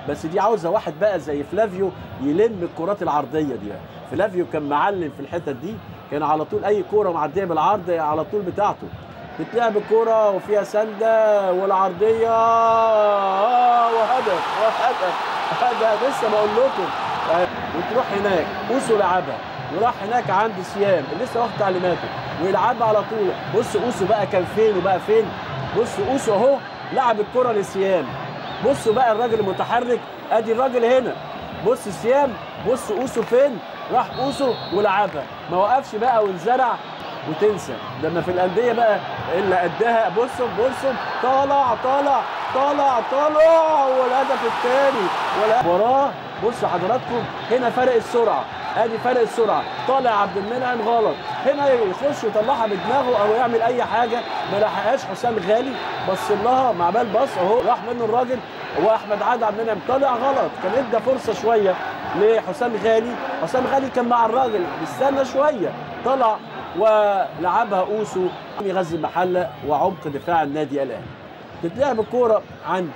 بس دي عاوزه واحد بقى زي فلافيو يلم الكرات العرضيه دي فلافيو كان معلم في الحتت دي كان على طول اي كوره معديه بالعرض على طول بتاعته بتلعب الكوره وفيها سنده والعرضيه آه وهدف وهدف هدف لسه بقول لكم آه، وتروح هناك اوسو لعبها وراح هناك عند سيام اللي لسه واخد تعليماته ويلعبها على طول بص اوسو بقى كان فين وبقى فين بص اوسو اهو لعب الكره لسيام بصوا بقى الراجل المتحرك ادي الراجل هنا بص سيام بص اوسو فين راح اوسو ولعبها ما وقفش بقى وانزرع وتنسى لما في الانديه بقى اللي قدها بصوا بصوا طالع طالع طالع طالع والهدف الثاني وراه بصوا حضراتكم هنا فرق السرعه ادي فرق السرعه طالع عبد المنعم غلط هنا يخش يطلعها بدماغه او يعمل اي حاجه ما لحقهاش حسام غالي بص لها مع بال باص اهو راح منه الراجل واحمد عادل عبد المنعم طالع غلط كان ادى فرصه شويه لحسام غالي حسام غالي كان مع الراجل استنى شويه طلع ولعبها اوسو غزل المحله وعمق دفاع النادي الاهلي تتلعب الكوره عند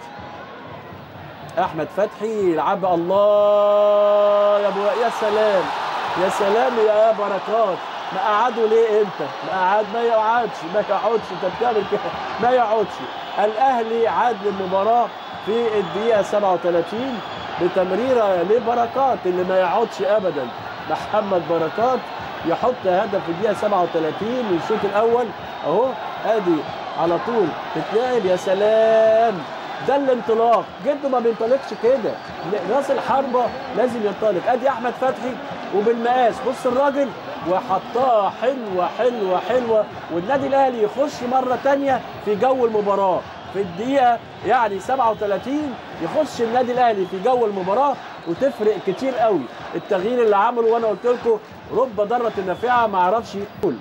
احمد فتحي يلعبها الله يا ابو يا سلام يا سلام يا بركات ما قعدوا ليه انت ما قعد ما يقعدش ما يقعدش انت بتعمل كده ما يقعدش الاهلي عاد للمباراه في الدقيقه 37 بتمريره لبركات اللي ما يقعدش ابدا محمد بركات يحط هدف في الدقيقه 37 من الشوط الاول اهو ادي على طول تتلعب يا سلام ده الانطلاق جده ما بينطلقش كده راس الحربه لازم ينطلق ادي احمد فتحي وبالمقاس بص الراجل وحطها حلوه حلوه حلوه والنادي الاهلي يخش مره تانية في جو المباراه في الدقيقه يعني 37 يخش النادي الاهلي في جو المباراه وتفرق كتير قوي التغيير اللي عمله وانا قلت لكم رب ضره نافعه ما اعرفش يقول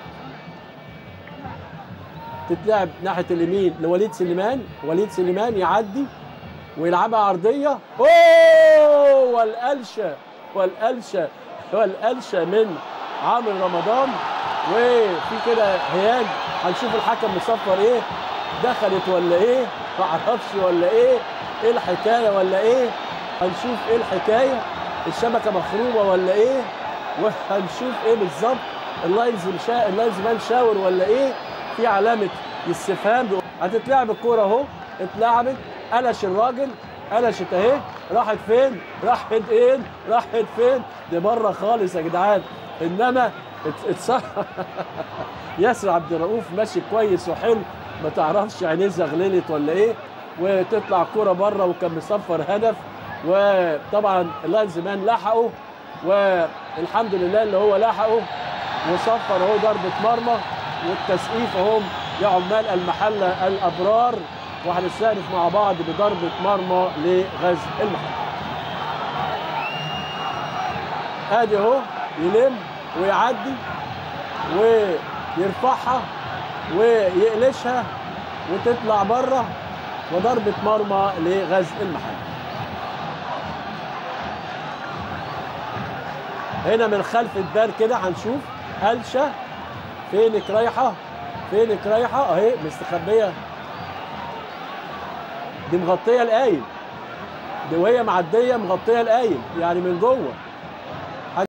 تتلعب ناحيه اليمين لوليد سليمان وليد سليمان يعدي ويلعبها عرضيه اوه والقلشه والقلشه والقلشه من عامر رمضان وفي كده هياج هنشوف الحكم مصفر ايه دخلت ولا ايه ما اعرفش ولا ايه ايه الحكايه ولا ايه هنشوف ايه الحكايه الشبكه مخروبه ولا ايه وهنشوف ايه بالظبط اللاينز مشا... اللاينز مان شاور ولا ايه في علامه استفهام هتتلعب الكوره اهو اتلعبت قلش الراجل قلشت اهي راحت فين؟ راحت فين؟ راحت فين؟ دي بره خالص يا جدعان انما اتص... ياسر عبد الرؤوف ماشي كويس وحلو ما تعرفش عينيه زغللت ولا ايه وتطلع كوره بره وكان مصفر هدف وطبعا اللاينز مان لحقه والحمد لله اللي هو لحقه وصفر اهو ضربه مرمى والتسقيف اهو يا عمال المحله الابرار وهنستأنف مع بعض بضربه مرمى لغزل المحله. ادي اهو يلم ويعدي ويرفعها ويقلشها وتطلع بره وضربه مرمى لغزل المحله. هنا من خلف الدار كده هنشوف قلشه فينك رايحه فينك رايحه اهي مستخبيه دي مغطيه القايم دي وهي معديه مغطيه القايم يعني من جوه